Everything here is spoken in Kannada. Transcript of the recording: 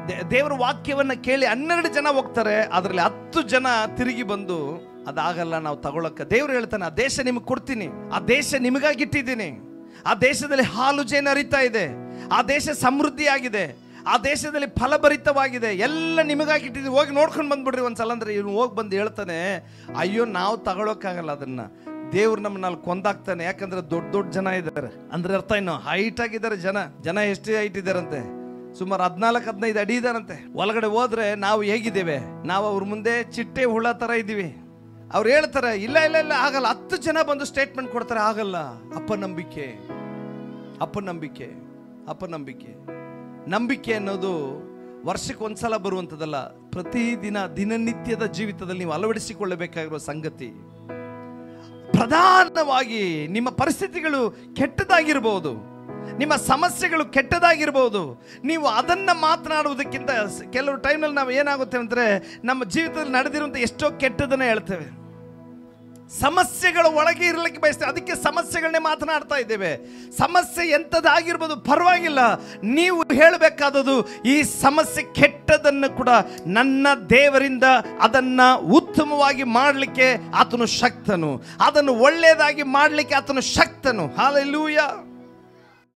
ದೇ- ದೇವರ ವಾಕ್ಯವನ್ನ ಕೇಳಿ ಹನ್ನೆರಡು ಜನ ಹೋಗ್ತಾರೆ ಅದರಲ್ಲಿ ಹತ್ತು ಜನ ತಿರುಗಿ ಬಂದು ಅದಾಗಲ್ಲ ನಾವು ತಗೊಳಕ್ಕ ದೇವ್ರು ಹೇಳ್ತಾನೆ ಆ ದೇಶ ನಿಮಗೆ ಕೊಡ್ತೀನಿ ಆ ದೇಶ ನಿಮಗಾಗಿ ಇಟ್ಟಿದ್ದೀನಿ ಆ ದೇಶದಲ್ಲಿ ಹಾಲು ಜೇನು ಹರಿತಾ ಇದೆ ಆ ದೇಶ ಸಮೃದ್ಧಿಯಾಗಿದೆ ಆ ದೇಶದಲ್ಲಿ ಫಲಭರಿತವಾಗಿದೆ ಎಲ್ಲ ನಿಮಗಾಗಿ ಇಟ್ಟಿದ್ದೀವಿ ಹೋಗಿ ನೋಡ್ಕೊಂಡು ಬಂದ್ಬಿಡ್ರಿ ಒಂದ್ಸಲ ಅಂದ್ರೆ ಇವ್ನು ಹೋಗಿ ಬಂದು ಹೇಳ್ತಾನೆ ಅಯ್ಯೋ ನಾವು ತಗೊಳಕ್ಕಾಗಲ್ಲ ಅದನ್ನ ದೇವ್ರು ನಮ್ಮನ್ನ ಅಲ್ಲಿ ಕೊಂದಾಕ್ತಾನೆ ಯಾಕಂದ್ರೆ ದೊಡ್ಡ ದೊಡ್ಡ ಜನ ಇದ್ದಾರೆ ಅಂದ್ರೆ ಅರ್ಥ ಇನ್ನು ಹೈಟ್ ಆಗಿದ್ದಾರೆ ಜನ ಜನ ಎಷ್ಟು ಹೈಟ್ ಇದ್ದಾರಂತೆ ಸುಮಾರು ಹದಿನಾಲ್ಕು ಹದಿನೈದು ಅಡಿ ಇದಾರಂತೆ ಒಳಗಡೆ ಹೋದ್ರೆ ನಾವು ಹೇಗಿದ್ದೇವೆ ನಾವು ಅವ್ರ ಮುಂದೆ ಚಿಟ್ಟೆ ಹುಳ ತರ ಇದ್ದೀವಿ ಅವ್ರು ಹೇಳ್ತಾರೆ ಇಲ್ಲ ಇಲ್ಲ ಇಲ್ಲ ಆಗಲ್ಲ ಹತ್ತು ಜನ ಬಂದು ಸ್ಟೇಟ್ಮೆಂಟ್ ಕೊಡ್ತಾರೆ ಆಗಲ್ಲ ಅಪನಂಬಿಕೆ ಅಪನಂಬಿಕೆ ಅಪನಂಬಿಕೆ ನಂಬಿಕೆ ಅನ್ನೋದು ವರ್ಷಕ್ಕೆ ಒಂದ್ಸಲ ಬರುವಂಥದ್ದಲ್ಲ ಪ್ರತಿದಿನ ದಿನನಿತ್ಯದ ಜೀವಿತದಲ್ಲಿ ನೀವು ಅಳವಡಿಸಿಕೊಳ್ಳಬೇಕಾಗಿರುವ ಸಂಗತಿ ಪ್ರಧಾನವಾಗಿ ನಿಮ್ಮ ಪರಿಸ್ಥಿತಿಗಳು ಕೆಟ್ಟದಾಗಿರ್ಬೋದು ನಿಮ್ಮ ಸಮಸ್ಯೆಗಳು ಕೆಟ್ಟದಾಗಿರ್ಬೋದು ನೀವು ಅದನ್ನ ಮಾತನಾಡುವುದಕ್ಕಿಂತ ಸ- ಕೆಲವು ಟೈಮ್ನಲ್ಲಿ ನಾವು ಏನಾಗುತ್ತೆ ಅಂದರೆ ನಮ್ಮ ಜೀವಿತದಲ್ಲಿ ನಡೆದಿರುವಂಥ ಎಷ್ಟೋ ಕೆಟ್ಟದನ್ನ ಹೇಳ್ತೇವೆ ಸಮಸ್ಯೆಗಳ ಒಳಗೆ ಇರಲಿಕ್ಕೆ ಬಯಸ್ತೇವೆ ಅದಕ್ಕೆ ಸಮಸ್ಯೆಗಳನ್ನೇ ಮಾತನಾಡ್ತಾ ಇದ್ದೇವೆ ಸಮಸ್ಯೆ ಎಂಥದ್ದಾಗಿರ್ಬೋದು ಪರವಾಗಿಲ್ಲ ನೀವು ಹೇಳಬೇಕಾದದು ಈ ಸಮಸ್ಯೆ ಕೆಟ್ಟದನ್ನು ಕೂಡ ನನ್ನ ದೇವರಿಂದ ಅದನ್ನ ಉತ್ತಮವಾಗಿ ಮಾಡಲಿಕ್ಕೆ ಆತನು ಶಕ್ತನು ಅದನ್ನು ಒಳ್ಳೆಯದಾಗಿ ಮಾಡಲಿಕ್ಕೆ ಆತನು ಶಕ್ತನು ಹಾಲೆಲ್ಲೂಯ